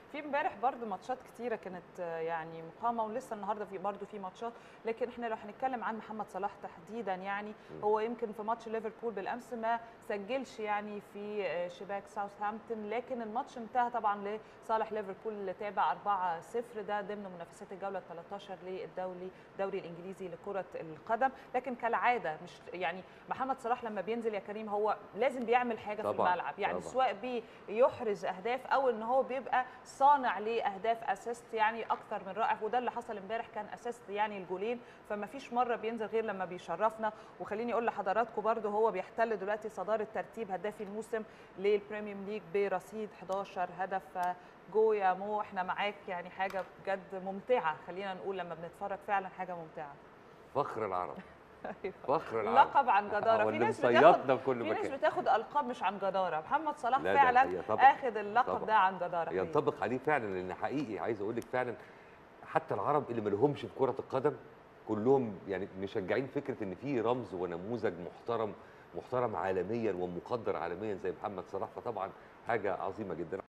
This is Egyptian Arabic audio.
في امبارح برضو ماتشات كتيره كانت آه، يعني مقامه ولسه النهارده في برضو في ماتشات لكن احنا لو هنتكلم عن محمد صلاح تحديدا يعني هو يمكن في ماتش ليفربول بالامس ما سجلش يعني في آه، شباك ساوثهامبتون لكن الماتش انتهى طبعا لصالح ليفربول اللي تابع 4-0 ده ضمن منافسات الجوله 13 للدوري الدوري الانجليزي لكره القدم لكن كالعاده مش يعني محمد صلاح لما بينزل يا كريم هو لازم بيعمل حاجه في طبعاً، الملعب يعني طبعاً. سواء بيحرز اهداف او ان هو بيبقى صانع لاهداف اسيست يعني اكثر من رائع وده اللي حصل امبارح كان اسيست يعني الجولين فما فيش مره بينزل غير لما بيشرفنا وخليني اقول لحضراتكم برده هو بيحتل دلوقتي صداره ترتيب هدافي الموسم للبريميوم ليج برصيد 11 هدف جو يا مو احنا معاك يعني حاجه بجد ممتعه خلينا نقول لما بنتفرج فعلا حاجه ممتعه فخر العرب أيوة. فخر العرب لقب عن جداره هو في اللي ناس مصيطنا بتاخد في كل في ناس مكان بتاخد القاب مش عن جداره محمد صلاح لا، ده فعلا الحقيقة طبعاً. اخذ اللقب طبعاً. ده عن جداره حقيقي. ينطبق عليه فعلا لان حقيقي عايز اقول لك فعلا حتى العرب اللي ما لهمش في كره القدم كلهم يعني مشجعين فكره ان في رمز ونموذج محترم محترم عالميا ومقدر عالميا زي محمد صلاح فطبعا حاجه عظيمه جدا